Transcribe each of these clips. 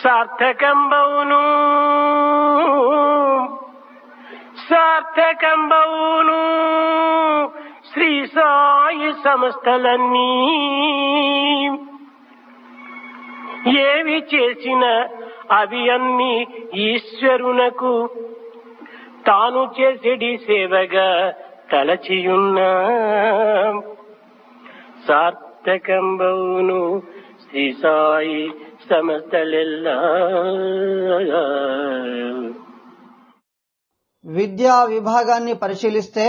సార్థకంబౌను సార్థకంబౌను శ్రీ సాయి సంస్థలన్నీ ఏవి చేసిన అవి అన్ని ఈశ్వరునకు తాను చేసేడి సేవగా తలచియున్నా సార్థకంబౌను శ్రీ సాయి సమస్తలెల్లా విద్యా విభాగాన్ని పరిశీలిస్తే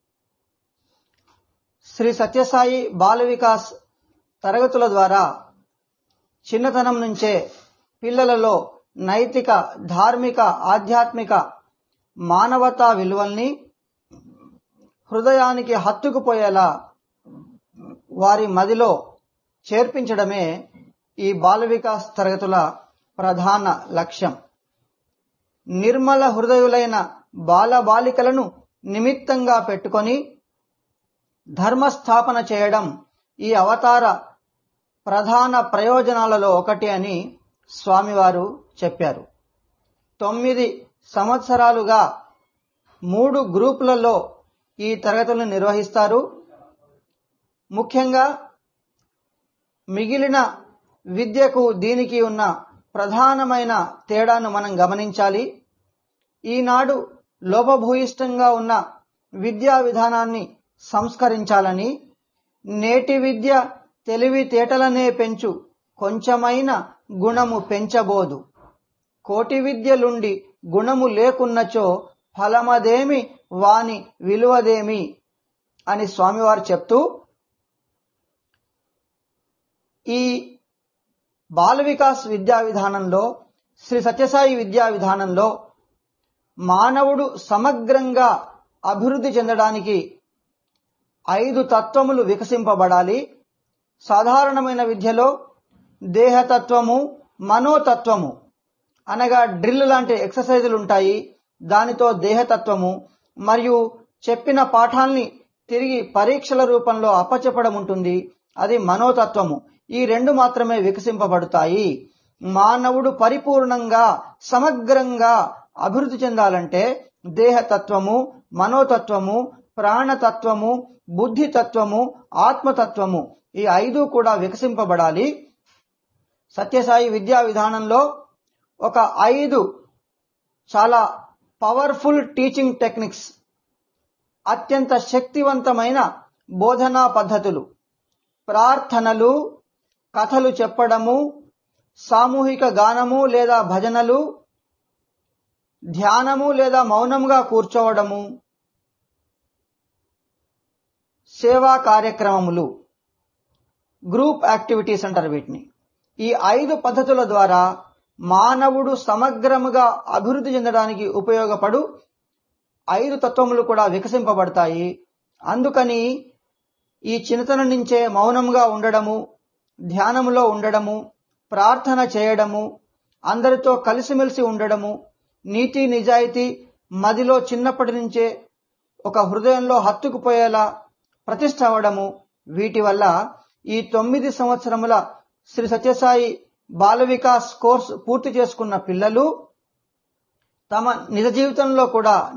శ్రీ సత్యసాయి బాల వికాస్ తరగతుల ద్వారా చిన్నతనం నుంచే పిల్లలలో నైతిక ధార్మిక ఆధ్యాత్మిక మానవతా విలువల్ని హృదయానికి హత్తుకుపోయేలా వారి మదిలో చేర్పించడమే ఈ బాల వికాస్ తరగతుల ప్రధాన లక్ష్యం నిర్మల హృదయులైన బాలబాలికలను నిమిత్తంగా పెట్టుకొని ధర్మస్థాపన చేయడం ఈ అవతార ప్రధాన ప్రయోజనాలలో ఒకటి అని స్వామివారు చెప్పారు తొమ్మిది సంవత్సరాలుగా మూడు గ్రూపులలో ఈ తరగతులను నిర్వహిస్తారు ముఖ్యంగా మిగిలిన విద్యకు దీనికి ఉన్న ప్రధానమైన తేడాను మనం గమనించాలి ఈనాడు లోపభూయిష్టంగా ఉన్న విద్యా విధానాన్ని సంస్కరించాలని నేటి విద్య తెలివితేటలనే పెంచు కొంచెమైన గుణము పెంచబోదు కోటి విద్యలుండి గుణము లేకున్నచో ఫలమదేమి వాని విలువదేమి అని స్వామివారు చెప్తూ ఈ బాల వికాస్ విద్యా విధానంలో శ్రీ సత్యసాయి విద్యా విధానంలో మానవుడు సమగ్రంగా అభివృద్ధి చెందడానికి ఐదు తత్వములు వికసింపబడాలి సాధారణమైన విద్యలో దేహతత్వము మనోతత్వము అనగా డ్రిల్ లాంటి ఎక్సర్సైజులు ఉంటాయి దానితో దేహతత్వము మరియు చెప్పిన పాఠాల్ని తిరిగి పరీక్షల రూపంలో అప్పచెప్పడం ఉంటుంది అది మనోతత్వము ఈ రెండు మాత్రమే వికసింపబడతాయి మానవుడు పరిపూర్ణంగా సమగ్రంగా అభివృద్ధి చెందాలంటే దేహతత్వము మనోతత్వము ప్రాణతత్వము బుద్ధితత్వము ఆత్మతత్వము ఈ ఐదు కూడా వికసింపబడాలి సత్యసాయి విద్యా విధానంలో ఒక ఐదు చాలా పవర్ఫుల్ టీచింగ్ టెక్నిక్స్ అత్యంత శక్తివంతమైన బోధనా పద్ధతులు ప్రార్థనలు కథలు చెప్పడము సామూహిక గానము లేదా భజనలు ధ్యానము లేదా మౌనంగా కూర్చోవడము సేవా కార్యక్రమములు గ్రూప్ యాక్టివిటీస్ అంటారు వీటిని ఈ ఐదు పద్ధతుల ద్వారా మానవుడు సమగ్రముగా అభివృద్ధి చెందడానికి ఉపయోగపడు ఐదు తత్వములు కూడా వికసింపబడతాయి అందుకని ఈ చిన్నతనం నుంచే మౌనంగా ఉండడము ధ్యానములో ఉండడము ప్రార్థన చేయడము అందరితో కలిసిమెలిసి ఉండడము నీతి నిజాయితీ మదిలో చిన్నప్పటి నుంచే ఒక హృదయంలో హత్తుకుపోయేలా ప్రతిష్ట అవ్వడము వీటి వల్ల ఈ తొమ్మిది సంవత్సరముల శ్రీ సత్యసాయి బాల వికాస్ కోర్స్ పూర్తి చేసుకున్న పిల్లలు తమ నిజ జీవితంలో కూడా